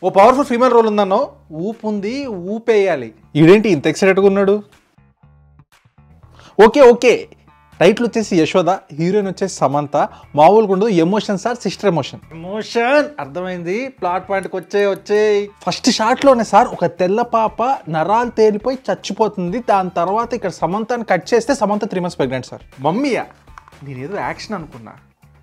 ఓ powerful female role ఉందన్నో ఊపు ఉంది ఊపేయాలి ఈడేంటి ఇంత ఎక్సైటెడ్గా ఉన్నాడు ఓకే ఓకే టైటిల్ వచ్చేసి యశోద హీరోయిన్ వచ్చేసి సమంత మామూలుగా ఉండదు emotion sir sister emotion emotion అర్థమైంది ప్లాట్ పాయింట్కి వచ్చే వచ్చే ఫస్ట్ షాట్లోనే సార్ ఒక తెల్ల పాప నరాలు తేలిపోయి చచ్చిపోతుంది దాని తర్వాత ఇక్కడ సమంతని కట్ చేస్తే Samantha three months pregnant sir మమ్మీయా నేను ఏదో యాక్షన్ అనుకున్నా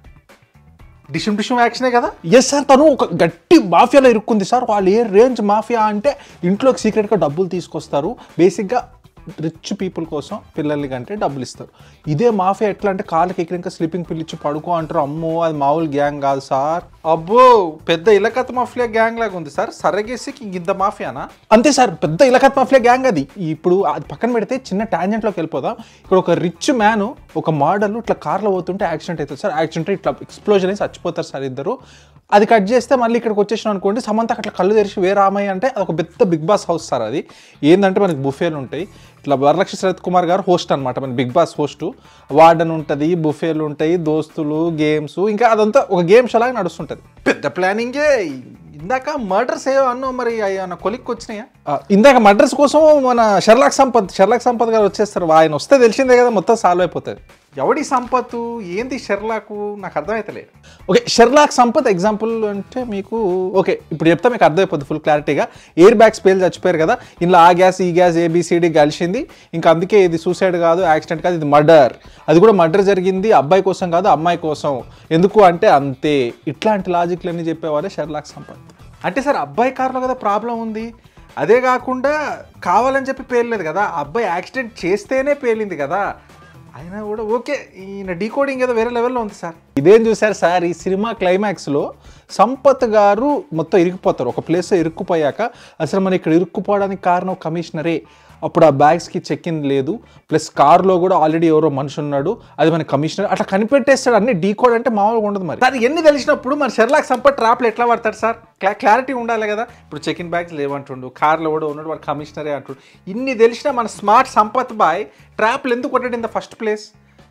డిషుమ్ డిషుమ్ యాక్షనే కదా ఎస్ సార్ తను ఒక గట్టి మాఫియాలో ఇరుక్కుంది సార్ వాళ్ళు ఏ రేంజ్ మాఫియా అంటే ఇంట్లోకి సీక్రెట్గా డబ్బులు తీసుకొస్తారు బేసిక్గా రిచ్ పీపుల్ కోసం పిల్లల్ని కంటే డబ్బులు ఇస్తారు ఇదే మాఫియా ఎట్లా అంటే కాళ్ళకి ఎక్కినాక స్లీపింగ్ పిల్ ఇచ్చి పడుకో అంటారు అమ్మో అది మామూలు గ్యాంగ్ కాదు సార్ అబ్బో పెద్ద ఇలకత్ మాఫియా గ్యాంగ్ లాగా ఉంది సార్ సరగేసి ఇంత మాఫియానా అంతే సార్ పెద్ద ఇలకత్ మాఫియా గ్యాంగ్ అది ఇప్పుడు అది పక్కన పెడితే చిన్న టాంజెంట్లోకి వెళ్ళిపోదాం ఇక్కడ ఒక రిచ్ మ్యాన్ ఒక మోడల్ ఇట్లా కార్లో పోతుంటే యాక్సిడెంట్ అవుతుంది సార్ యాక్సిడెంట్ ఇట్లా ఎక్స్ప్లోజన్ అయి చచ్చిపోతారు సార్ ఇద్దరు అది కట్ చేస్తే మళ్ళీ ఇక్కడికి వచ్చేసిన అనుకోండి సమంత అట్లా కళ్ళు తెరిచి వే రామయ్య అంటే అది ఒక పెద్ద బిగ్ బాస్ హౌస్ సార్ అది ఏంటంటే మనకి బుఫేలు ఉంటాయి ఇట్లా వరలక్ష్మి శరత్ కుమార్ గారు హోస్ట్ అనమాట మన బిగ్ బాస్ హోస్ట్ వార్డెన్ ఉంటుంది బుఫేలు ఉంటాయి దోస్తులు గేమ్స్ ఇంకా అదంతా ఒక గేమ్స్ అలాగే నడుస్తుంటుంది పెద్ద ప్లానింగే ఇందాక మర్డర్స్ ఏవో అన్నావు మరి ఆయన కొలిక్కి వచ్చినాయా ఆ, ఇందాక మర్డర్స్ కోసం మన షర్లాక్ సంపత్ షర్లాక్ సంపత్ గారు వచ్చేస్తారు ఆయన వస్తే తెలిసిందే కదా మొత్తం సాల్వ్ అయిపోతుంది ఎవడి సంపత్తు ఏంది షెర్లాకు నాకు అర్థమవుతలేదు ఓకే షెర్లాక్ సంపత్ ఎగ్జాంపుల్ అంటే మీకు ఓకే ఇప్పుడు చెప్తా మీకు అర్థమైపోద్ది ఫుల్ క్లారిటీగా ఎయిర్ బ్యాగ్స్ పేలు చచ్చిపోయారు కదా ఇందులో ఆ గ్యాస్ ఈ గ్యాస్ ఏబిసిడి కలిసింది ఇంకా అందుకే ఇది సూసైడ్ కాదు యాక్సిడెంట్ కాదు ఇది మర్డర్ అది కూడా మర్డర్ జరిగింది అబ్బాయి కోసం కాదు అమ్మాయి కోసం ఎందుకు అంటే అంతే ఇట్లాంటి లాజిక్లన్నీ చెప్పేవారే షెర్లాక్ సంపత్ అంటే సార్ అబ్బాయి కారులో కదా ప్రాబ్లం ఉంది అదే కాకుండా కావాలని చెప్పి పేర్లేదు కదా ఆ అబ్బాయి యాక్సిడెంట్ చేస్తేనే పేలింది కదా అయినా కూడా ఓకే ఈయన డీకోడింగ్ ఏదో వేరే లెవెల్లో ఉంది సార్ ఇదేం చూసారు సార్ ఈ సినిమా క్లైమాక్స్లో సంపత్ గారు మొత్తం ఇరుక్కుపోతారు ఒక ప్లేస్లో ఇరుక్కుపోయాక అసలు మన ఇక్కడ ఇరుక్కుపోవడానికి కారణం కమిషనరే అప్పుడు ఆ బ్యాగ్స్కి చెక్ ఇన్ లేదు ప్లస్ కార్లో కూడా ఆల్రెడీ ఎవరో మనిషి ఉన్నాడు అది మన కమిషనర్ అట్లా కనిపెట్టేస్తాడు అన్ని డీకోడ్ అంటే మామూలుగా ఉండదు మరి సార్ ఎన్ని తెలిసినప్పుడు మన షెర్లాక్ సంపత్ ట్రాప్లు ఎట్లా పడతాడు సార్ క్లా క్లారిటీ ఉండాలి కదా ఇప్పుడు చెక్ ఇన్ బ్యాగ్స్ లేవంటుండు కార్లో కూడా ఉన్నాడు వాడు కమిషనరే అంటుండు ఇన్ని తెలిసినా మన స్మార్ట్ సంపత్ బాయ్ ట్రాప్లు ఎందుకు కొట్టాడు ఇన్ ద ఫస్ట్ ప్లేస్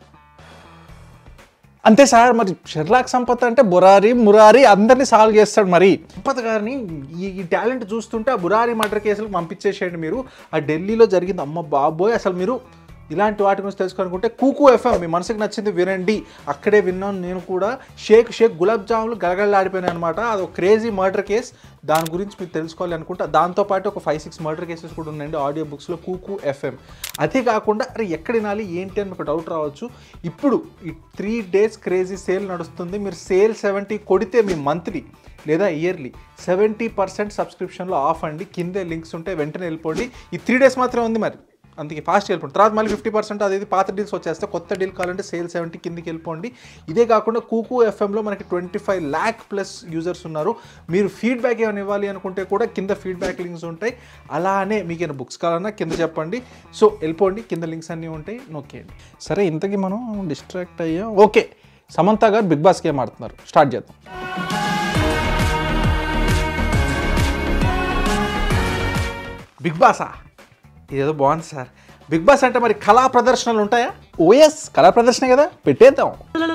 అంతే సార్ మరి షెర్లాక్ సంపత్ అంటే బురారి మురారి అందరినీ సాల్వ్ చేస్తాడు మరి సంపత్ గారిని ఈ ఈ టాలెంట్ చూస్తుంటే ఆ బురారి మర్డర్ కేసులకు పంపించేసేయండి మీరు ఆ ఢిల్లీలో జరిగింది అమ్మ బాబోయ్ అసలు మీరు ఇలాంటి వాటి గురించి తెలుసుకోవాలనుకుంటే కూకు ఎఫ్ఎం మీ మనసుకు నచ్చింది వినండి అక్కడే విన్నాను నేను కూడా షేక్ షేక్ గులాబ్ జాములు గలగలలాడిపోయినాయి అనమాట అది ఒక క్రేజీ మర్డర్ కేస్ దాని గురించి మీరు తెలుసుకోవాలి అనుకుంటా దాంతోపాటు ఒక ఫైవ్ సిక్స్ మర్డర్ కేసెస్ కూడా ఉన్నాయండి ఆడియో బుక్స్లో కూకు ఎఫ్ఎం అదే కాకుండా అరే ఎక్కడ వినాలి ఏంటి అని మీకు డౌట్ రావచ్చు ఇప్పుడు ఈ త్రీ డేస్ క్రేజీ సేల్ నడుస్తుంది మీరు సేల్ సెవెంటీ కొడితే మీ మంత్లీ లేదా ఇయర్లీ సెవెంటీ పర్సెంట్ సబ్స్క్రిప్షన్లో ఆఫ్ అండి కిందే లింక్స్ ఉంటే వెంటనే వెళ్ళిపోండి ఈ త్రీ డేస్ మాత్రమే ఉంది మరి అందుకే ఫాస్ట్ వెళ్ళిపోండి తర్వాత మళ్ళీ ఫిఫ్టీ పర్సెంట్ అది ఇది పాత డీల్స్ వచ్చేస్తే కొత్త డీల్ కావాలంటే సేల్ సెవెంటీ కిందికి వెళ్ళిపోండి ఇదే కాకుండా కూకు ఎఫ్ఎంలో మనకి twenty five lakh plus users ఉన్నారు మీరు ఫీడ్బ్యాక్ ఏమైనా ఇవ్వాలి అనుకుంటే కూడా కింద ఫీడ్బ్యాక్ లింక్స్ ఉంటాయి అలానే మీకు ఏమైనా బుక్స్ కావాలన్నా కింద చెప్పండి సో వెళ్ళిపోండి కింద లింక్స్ అన్నీ ఉంటాయి నొక్కేయండి సరే ఇంతకీ మనం డిస్ట్రాక్ట్ అయ్యాం ఓకే సమంత గారు బిగ్ బాస్ గేమ్ ఆడుతున్నారు స్టార్ట్ చేద్దాం బిగ్ బాసా ఇదేదో బాగుంది సార్ బిగ్ బాస్ అంటే మరి కళా ప్రదర్శనలు ఉంటాయా ఓఎస్ కళా ప్రదర్శన కదా పెట్టేద్దాం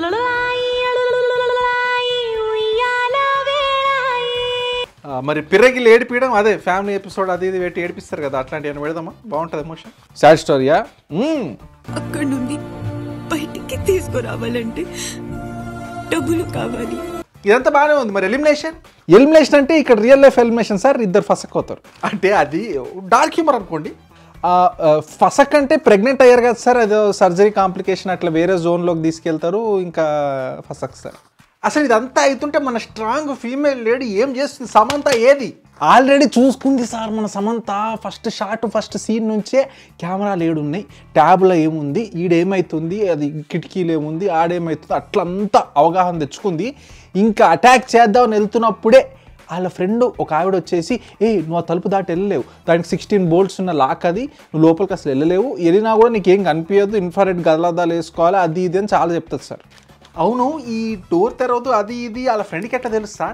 ఆ, మరి పిర్రగిలు ఏడిపించడం అదే ఫ్యామిలీ ఎపిసోడ్ అది ఇది పెట్టి ఏడిపిస్తారు కదా అట్లాంటి ఏమైనా పెడదామా బాగుంటుంది ఎమోషన్ సాడ్ స్టోరీయా అక్కడి నుండి బయటికి తీసుకురావాలంటే డబ్బులు కావాలి ఇదంతా బాగానే ఉంది మరి ఎలిమినేషన్ ఎలిమినేషన్ అంటే ఇక్కడ రియల్ లైఫ్ ఎలిమినేషన్ సార్ ఇద్దరు ఫసక్ అవుతారు అంటే అది డార్క్ హ్యూమర్ అనుకోండి ఆ, ఆ, ఫసక్ అంటే ప్రెగ్నెంట్ అయ్యారు కదా సార్ అదో సర్జరీ కాంప్లికేషన్ అట్లా వేరే జోన్లోకి తీసుకెళ్తారు ఇంకా ఫసక్ సార్ అసలు ఇదంతా అవుతుంటే మన స్ట్రాంగ్ ఫీమేల్ లేడీ ఏం చేస్తుంది సమంత ఏది ఆల్రెడీ చూసుకుంది సార్ మన Samantha first shot first scene నుంచే కెమెరాలు ఏడున్నాయి ట్యాబ్లో ఏముంది ఈడేమవుతుంది అది కిటికీలు ఏముంది ఆడేమవుతుంది అట్లంతా అవగాహన తెచ్చుకుంది ఇంకా అటాక్ చేద్దామని వెళ్తున్నప్పుడే వాళ్ళ ఫ్రెండ్ ఒక ఆవిడ వచ్చేసి ఏ నువ్వు ఆ తలుపు దాటి వెళ్ళలేవు దానికి సిక్స్టీన్ బోల్ట్స్ ఉన్న లాక్ అది నువ్వు లోపలికి అసలు వెళ్ళలేవు వెళ్ళినా కూడా నీకేం కనిపించదు ఇన్ఫారెడ్ గదలదాలు వేసుకోవాలి అది ఇది అని చాలా చెప్తుంది సార్ అవును ఈ డోర్ తెరవదు అది ఇది వాళ్ళ ఫ్రెండ్కి ఎట్లా తెలుసు సార్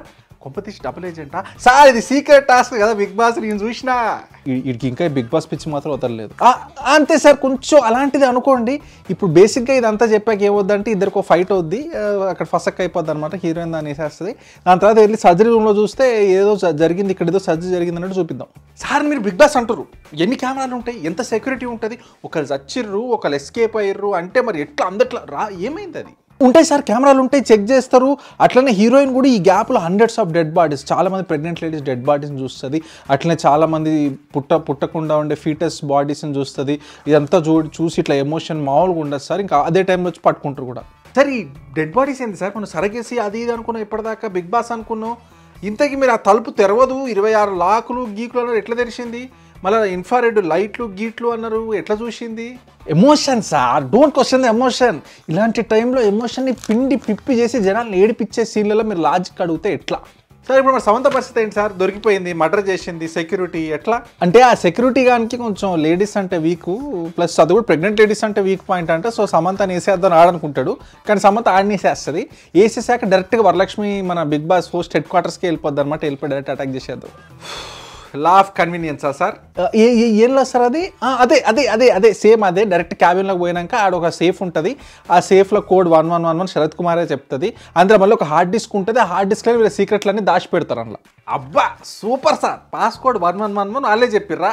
కొంపతీసి డబుల్ ఏజెంటా సార్ ఇది సీక్రెట్ టాస్క్ కదా బిగ్ బాస్ నేను చూసినా వీడికి ఇంకా బిగ్ బాస్ పిచ్చి మాత్రం వదలలేదు ఆ, అంతే సార్ కొంచెం అలాంటిది అనుకోండి ఇప్పుడు బేసిక్గా ఇదంతా చెప్పాక ఏమవుద్దంటే ఇద్దరికి ఒక ఫైట్ అవుద్ది ఆ, అక్కడ ఫసక్ అయిపోద్ది అనమాట హీరోయిన్ దాన్ని వేసేస్తుంది దాని తర్వాత వెళ్ళి సర్జరీ రూమ్లో చూస్తే ఏదో జ- జరిగింది ఇక్కడ ఏదో సర్జరీ జరిగింది అన్నట్టు చూపిద్దాం సార్ మీరు బిగ్ బాస్ అంటారు ఎన్ని కెమెరాలు ఉంటాయి ఎంత సెక్యూరిటీ ఉంటుంది ఒకరు చచ్చిర్రు ఒకరు ఎస్కేప్ అయ్యారు అంటే మరి ఎట్లా అందట్లా రా ఏమైంది అది ఉంటాయి సార్ కెమెరాలు ఉంటాయి చెక్ చేస్తారు అట్లనే హీరోయిన్ కూడా ఈ గ్యాప్లో హండ్రెడ్స్ ఆఫ్ డెడ్ బాడీస్ చాలా మంది ప్రెగ్నెంట్ లేడీస్ డెడ్ బాడీస్ని చూస్తుంది అట్లనే చాలా మంది పుట్ట పుట్టకుండా ఉండే ఫీటస్ బాడీస్ని చూస్తుంది ఇదంతా చూ చూసి ఇట్లా ఎమోషన్ మామూలుగా ఉండదు సార్ ఇంకా అదే టైంలో వచ్చి పట్టుకుంటారు కూడా సార్ ఈ డెడ్ బాడీస్ ఏంది సార్ మనం సరగేసి అది ఇది అనుకున్నాం ఇప్పటిదాకా బిగ్ బాస్ అనుకున్నాం ఇంతకీ మీరు ఆ తలుపు తెరవదు ఇరవై ఆరు లాకులు గీకులు అన్నారు ఎట్లా తెరిచింది మళ్ళీ ఇన్ఫారెడ్ లైట్లు గీట్లు అన్నారు ఎట్లా చూసింది emotion sir don't question the emotion ఇలాంటి టైంలో ఎమోషన్ని పిండి పిప్పి చేసి జనాల్ని ఏడిపించే సీన్లలో మీరు లాజిక్ అడిగితే ఎట్లా సార్ ఇప్పుడు మరి సమంత పరిస్థితి ఏంటి సార్ దొరికిపోయింది మర్డర్ చేసింది సెక్యూరిటీ ఎట్లా అంటే ఆ సెక్యూరిటీ గానికి కొంచెం లేడీస్ అంటే వీక్ ప్లస్ అది కూడా ప్రెగ్నెంట్ లేడీస్ అంటే వీక్ పాయింట్ అంటే సో సమంతని వేసేద్దాం ఆడనుకుంటాడు కానీ సమంత ఆడనేసేస్తుంది వేసేసాక డైరెక్ట్గా వరలక్ష్మి మన బిగ్ బాస్ హోస్ట్ హెడ్ క్వార్టర్స్కి వెళ్ళిపోద్ది అనమాట వెళ్ళిపోయి డైరెక్ట్ అటాక్ చేసేద్దాం లా ఆఫ్ కన్వీనియన్సా సార్ ఏ ఏ- ఏం సార్ అది ఆ, అదే అదే అదే అదే సేమ్ అదే డైరెక్ట్ క్యాబిన్లోకి పోయినాక ఆడ ఒక సేఫ్ ఉంటుంది ఆ సేఫ్లో code one one one one Sarath కుమారే చెప్తుంది అందులో మళ్ళీ ఒక హార్డ్ డిస్క్ ఉంటుంది ఆ హార్డ్ డిస్క్లో వీళ్ళ సీక్రెట్లన్నీ దాచి పెడతారు అందులో అబ్బా super sir passcode one one one one వాళ్ళే చెప్పిర్రా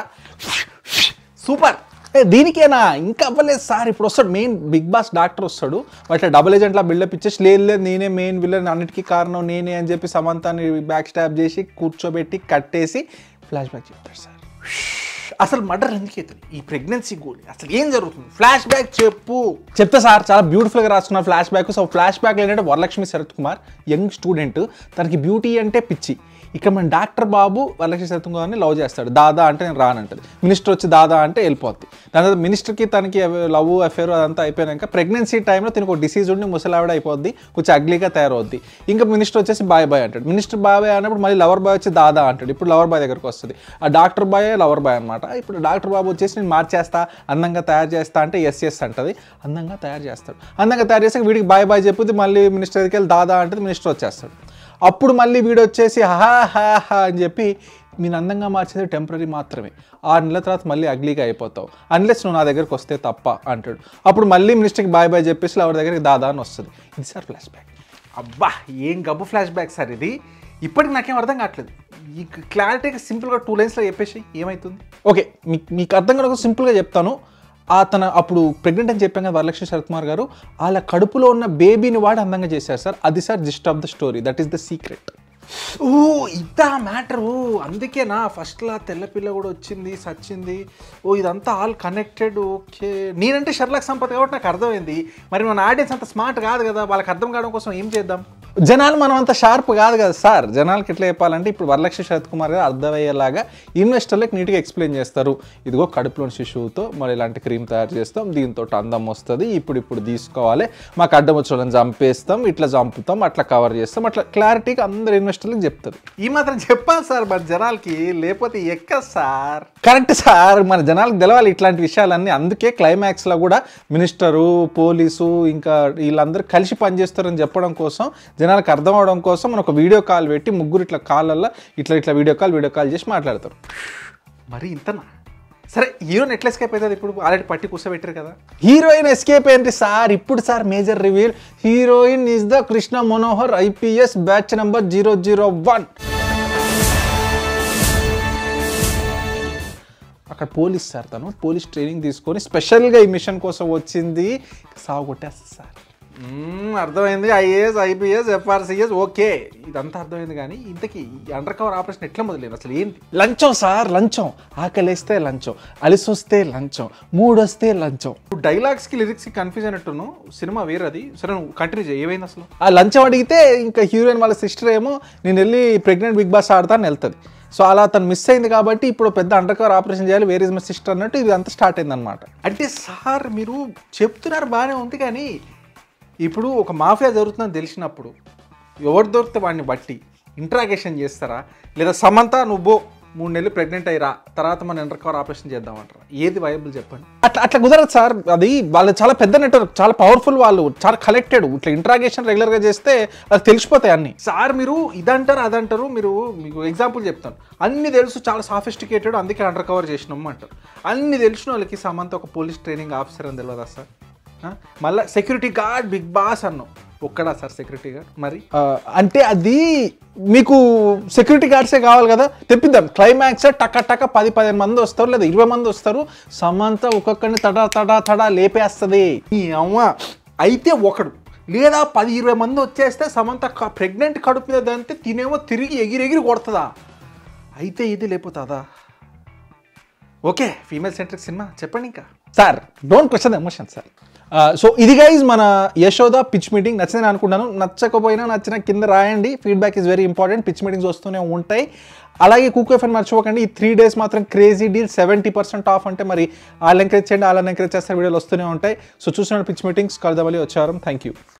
సూపర్ ఏ దీనికేనా ఇంకా అవ్వలేదు సార్ ఇప్పుడు వస్తాడు మెయిన్ బిగ్ బాస్ డాక్టర్ వస్తాడు వాటి డబుల్ ఏజెంట్లా బిల్డప్ ఇచ్చేసి లేదు లేదు నేనే మెయిన్ విలన్ అన్నిటికీ కారణం నేనే అని చెప్పి సమంతాన్ని బ్యాక్ స్టాప్ చేసి కూర్చోబెట్టి కట్టేసి ఫ్లాష్ బ్యాక్ చెప్తాడు సార్ అసలు మర్డర్ ఎందుకు అవుతుంది ఈ ప్రెగ్నెన్సీ గోలి అసలు ఏం జరుగుతుంది ఫ్లాష్ బ్యాక్ చెప్పు చెప్తా సార్ చాలా బ్యూటిఫుల్గా రాసుకున్న flashback so flashback ఏంటంటే వరలక్ష్మి శరత్ కుమార్ యంగ్ స్టూడెంట్ తనకి బ్యూటీ అంటే పిచ్చి ఇక్కడ మన డాక్టర్ బాబు వరలక్ష్మి శరత్ కుమార్ని లవ్ చేస్తాడు దాదా అంటే నేను రానంటది మినిస్టర్ వచ్చి దాదా అంటే వెళ్ళిపోద్ది దాని తర్వాత మినిస్టర్కి తనకి లవ్ అఫేర్ అదంతా అయిపోయాక ప్రెగ్నెన్సీ టైంలో తనకు ఒక డిసీజ్ ఉండి ముసలావిడ అయిపోద్ది కొంచెం అగ్లీగా తయారవుద్ది ఇంకా మినిస్టర్ వచ్చేసి బాయ్ బాయ్ అంటాడు మినిస్టర్ బాయ్ బాయ్ అన్నప్పుడు మళ్ళీ లవర్ బాయ్ వచ్చి దాదా అంటాడు ఇప్పుడు లవర్ బాయ్ దగ్గరకు వస్తుంది ఆ డాక్టర్ బాయ్ లవర్ బాయ్ అనమాట ఇప్పుడు డాక్టర్ బాబు వచ్చేసి నేను మార్చేస్తా అందంగా తయారు చేస్తా అంటే ఎస్ ఎస్ అంటది అందంగా తయారు చేస్తాడు అందంగా తయారు చేస్తే వీడికి బాయ్ బాయ్ చెప్పుద్ది మళ్ళీ మినిస్టర్ దగ్గరికి వెళ్ళి దాదా అంటే మినిస్టర్ వచ్చేస్తాడు అప్పుడు మళ్ళీ వీడు వచ్చేసి హా హా హా అని చెప్పి నేను అందంగా మార్చేది టెంపరీ మాత్రమే ఆరు నెలల తర్వాత మళ్ళీ అగ్లీగా అయిపోతావు అన్లెస్ నువ్వు నా దగ్గరికి వస్తే తప్ప అంటాడు అప్పుడు మళ్ళీ మినిస్టర్కి బాయ్ బాయ్ చెప్పేసి ఎవరి దగ్గరికి దాదా అని వస్తుంది ఇది సార్ ఫ్లాష్ బ్యాక్ అబ్బా ఏం గబ్బు ఫ్లాష్ బ్యాక్ సార్ ఇది ఇప్పటికి నాకేం అర్థం కావట్లేదు ఈ క్లారిటీగా సింపుల్గా టూ లైన్స్లో చెప్పేసి ఏమవుతుంది ఓకే మీకు మీకు అర్థం కాక సింపుల్గా చెప్తాను ఆ తన అప్పుడు ప్రెగ్నెంట్ అని చెప్పాం కదా వరలక్ష్మి శరత్ కుమార్ గారు వాళ్ళ కడుపులో ఉన్న బేబీని వాడు అందంగా చేశారు సార్ అది sir gist of the story that is the secret ఓ ఇదా మ్యాటర్ అందుకేనా ఫస్ట్లో తెల్లపిల్ల కూడా వచ్చింది సచ్చింది ఓ ఇదంతా ఆల్ కనెక్టెడ్ ఓకే నేనంటే షర్లాక్ సంపత్ కాబట్టి నాకు అర్థమైంది మరి మన ఆడియన్స్ అంత స్మార్ట్ కాదు కదా వాళ్ళకి అర్థం కావడం కోసం ఏం చేద్దాం జనాలు మనం అంత షార్ప్ కాదు కదా సార్ జనాలకి ఎట్లా చెప్పాలంటే ఇప్పుడు వరలక్ష్మి శరత్ కుమార్ గారు అర్థమయ్యేలాగా ఇన్వెస్టర్లకు నీట్గా ఎక్స్ప్లెయిన్ చేస్తారు ఇదిగో కడుపులోని శిశువుతో మరి ఇలాంటి క్రీమ్ తయారు చేస్తాం దీంతో అందం వస్తుంది ఇప్పుడు ఇప్పుడు తీసుకోవాలి మాకు అడ్డం వచ్చి చంపేస్తాం ఇట్లా చంపుతాం అట్లా కవర్ చేస్తాం అట్లా క్లారిటీగా అందరు ఇన్వెస్టర్లకు చెప్తుంది ఈ మాత్రం చెప్పాలి సార్ మన జనాలకి లేకపోతే ఎక్క సార్ కరెక్ట్ సార్ మన జనాలకు తెలవాలి ఇట్లాంటి విషయాలన్నీ అందుకే క్లైమాక్స్లో కూడా మినిస్టరు పోలీసు ఇంకా వీళ్ళందరూ కలిసి పనిచేస్తారని చెప్పడం కోసం జనాలకు అర్థం అవడం కోసం మనం ఒక వీడియో కాల్ పెట్టి ముగ్గురు ఇట్లా కాళ్ళల్లో ఇట్లా ఇట్లా వీడియో కాల్ వీడియో కాల్ చేసి మాట్లాడతారు మరి ఇంతనా సరే హీరోయిన్ ఎట్లా ఎస్కేప్ అవుతుంది ఇప్పుడు ఆల్రెడీ పట్టి కూర్చోబెట్టారు కదా హీరోయిన్ ఎస్కేప్ ఏంటి సార్ ఇప్పుడు sir major reveal heroine is the Krishna Manohar IPS batch number zero zero one అక్కడ పోలీస్ సార్ తను పోలీస్ ట్రైనింగ్ తీసుకొని స్పెషల్గా ఈ మిషన్ కోసం వచ్చింది సాగు కొట్టేస్తుంది సార్ మ్మ్, అర్థమైంది ఐఏఎస్ ఐపీఎస్ ఎఫ్ఆర్సిఎస్ ఓకే ఇదంతా అర్థమైంది కానీ ఇంతకీ అండర్ కవర్ ఆపరేషన్ ఎట్లా మొదలైంది అసలు ఏంటి లంచం సార్ లంచం ఆకలేస్తే లంచం అలిసి వస్తే లంచం మూడొస్తే లంచం డైలాగ్స్కి లిరిక్స్కి కన్ఫ్యూజ్ అయినట్టును సినిమా వేరది సరే నువ్వు కంటిన్యూ చేయి ఏమైంది అసలు ఆ లంచం అడిగితే ఇంకా హీరోయిన్ వాళ్ళ సిస్టర్ ఏమో నేను వెళ్ళి ప్రెగ్నెంట్ బిగ్ బాస్ ఆడతాను వెళ్తుంది సో అలా తను మిస్ అయింది కాబట్టి ఇప్పుడు పెద్ద అండర్ కవర్ ఆపరేషన్ చేయాలి వేర్ ఇస్ మై సిస్టర్ అన్నట్టు ఇది అంతా స్టార్ట్ అయింది అనమాట అంటే సార్ మీరు చెప్తున్నారు బాగానే ఉంది కానీ ఇప్పుడు ఒక మాఫియా జరుగుతుందని తెలిసినప్పుడు ఎవరు దొరికితే వాడిని బట్టి ఇంట్రాగేషన్ చేస్తారా లేదా సమంత నువ్వు మూడు నెలలు ప్రెగ్నెంట్ అయ్యిరా తర్వాత మనం అండర్ కవర్ ఆపరేషన్ చేద్దామంటారు ఏది వైబుల్ చెప్పండి అట్లా అట్లా కుదరదు సార్ అది వాళ్ళు చాలా పెద్ద నెట్వర్క్ చాలా పవర్ఫుల్ వాళ్ళు చాలా కలెక్టెడ్ ఇట్లా ఇంట్రాగేషన్ రెగ్యులర్గా చేస్తే వాళ్ళకి తెలిసిపోతాయి అన్ని సార్ మీరు ఇదంటారు అదంటారు మీరు మీకు ఎగ్జాంపుల్ చెప్తాను అన్ని తెలుసు చాలా సాఫిస్టికేటెడ్ అందుకే అండర్ కవర్ చేసినాం అంటారు అన్ని తెలిసిన వాళ్ళకి సమంత ఒక పోలీస్ ట్రైనింగ్ ఆఫీసర్ అని తెలియదా సార్ ఆ? మళ్ళా సెక్యూరిటీ గార్డ్ బిగ్ బాస్ అన్నాం ఒక్కడా సార్ సెక్యూరిటీ గార్డ్ మరి ఆ, అంటే అది మీకు సెక్యూరిటీ గార్డ్సే కావాలి కదా తెప్పిద్దాం క్లైమాక్స్ టక టక పది పదిహేను మంది వస్తారు లేదా ఇరవై మంది వస్తారు సమంత ఒక్కొక్కరిని తడా తడా తడా లేపేస్తుంది ఈ అమ్మ అయితే ఒకడు లేదా పది ఇరవై మంది వచ్చేస్తే సమంత ప్రెగ్నెంట్ కడుపు మీద దంతే తినేమో తిరిగి ఎగిరి ఎగిరి కొడుతుందా అయితే ఇది లేకపోతుందా ఓకే ఫీమేల్ సెంట్రిక్ సినిమా చెప్పండి ఇంకా sir don't question emotion sir so ఇది గైజ్ మన యశోద పిచ్ మీటింగ్ నచ్చిందని అనుకుంటాను నచ్చకపోయినా నచ్చిన కింద రాయండి feedback is very important pitch meetings వస్తూనే ఉంటాయి అలాగే కుక్ ఎఫ్ అని మర్చిపోకండి ఈ త్రీ డేస్ మాత్రం crazy deal seventy percent off అంటే మరి వాళ్ళు ఎంకరేజ్ చేయండి వాళ్ళని ఎంకరేజ్ చేస్తే వీడియోలు వస్తూనే ఉంటాయి సో చూసిన పిచ్ మీటింగ్స్ కలదవలి వచ్చారు థ్యాంక్ యూ